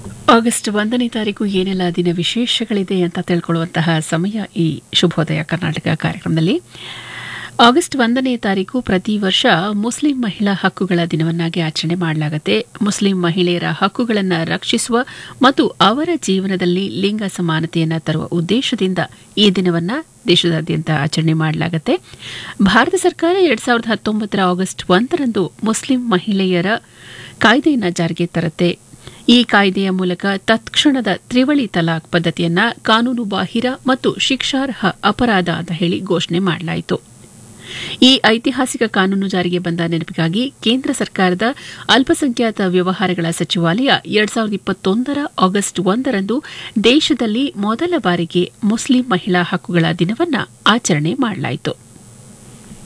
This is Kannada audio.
ಆಗಸ್ಟ್ ಒಂದನೇ ತಾರೀಕು ಏನೆಲ್ಲ ದಿನ ವಿಶೇಷಗಳಿದೆ ಅಂತ ತಿಳ್ಕೊಳ್ಳುವಂತಹ ಸಮಯ ಈ ಶುಭೋದಯ ಕರ್ನಾಟಕ ಕಾರ್ಯಕ್ರಮದಲ್ಲಿ ಆಗಸ್ಟ್ ಒಂದನೇ ತಾರೀಕು ಪ್ರತಿ ವರ್ಷ ಮುಸ್ಲಿಂ ಮಹಿಳಾ ಹಕ್ಕುಗಳ ದಿನವನ್ನಾಗಿ ಆಚರಣೆ ಮಾಡಲಾಗುತ್ತೆ ಮುಸ್ಲಿಂ ಮಹಿಳೆಯರ ಹಕ್ಕುಗಳನ್ನು ರಕ್ಷಿಸುವ ಮತ್ತು ಅವರ ಜೀವನದಲ್ಲಿ ಲಿಂಗ ಸಮಾನತೆಯನ್ನು ತರುವ ಉದ್ದೇಶದಿಂದ ಈ ದಿನವನ್ನು ದೇಶದಾದ್ಯಂತ ಆಚರಣೆ ಮಾಡಲಾಗುತ್ತೆ ಭಾರತ ಸರ್ಕಾರ ಎರಡ್ ಸಾವಿರದ ಹತ್ತೊಂಬತ್ತರ ಆಗಸ್ಟ್ ಒಂದರಂದು ಮುಸ್ಲಿಂ ಮಹಿಳೆಯರ ಕಾಯ್ದೆಯನ್ನು ಜಾರಿಗೆ ತರುತ್ತೆ ಈ ಕಾಯ್ದೆಯ ಮೂಲಕ ತತ್ಕ್ಷಣದ ತ್ರಿವಳಿ ತಲಾಕ್ ಪದ್ಧತಿಯನ್ನ ಕಾನೂನು ಬಾಹಿರ ಮತ್ತು ಶಿಕ್ಷಾರ್ಹ ಅಪರಾಧ ಅಂತ ಹೇಳಿ ಘೋಷಣೆ ಮಾಡಲಾಯಿತು ಈ ಐತಿಹಾಸಿಕ ಕಾನೂನು ಜಾರಿಗೆ ಬಂದ ನೆನಪಿಗಾಗಿ ಕೇಂದ್ರ ಸರ್ಕಾರದ ಅಲ್ಪಸಂಖ್ಯಾತ ವ್ಯವಹಾರಗಳ ಸಚಿವಾಲಯ ಎರಡ್ ಸಾವಿರದ ಇಪ್ಪತ್ತೊಂದರ ಆಗಸ್ಟ್ ಒಂದರಂದು ದೇಶದಲ್ಲಿ ಮೊದಲ ಬಾರಿಗೆ ಮುಸ್ಲಿಂ ಮಹಿಳಾ ಹಕ್ಕುಗಳ ದಿನವನ್ನು ಆಚರಣೆ ಮಾಡಲಾಯಿತು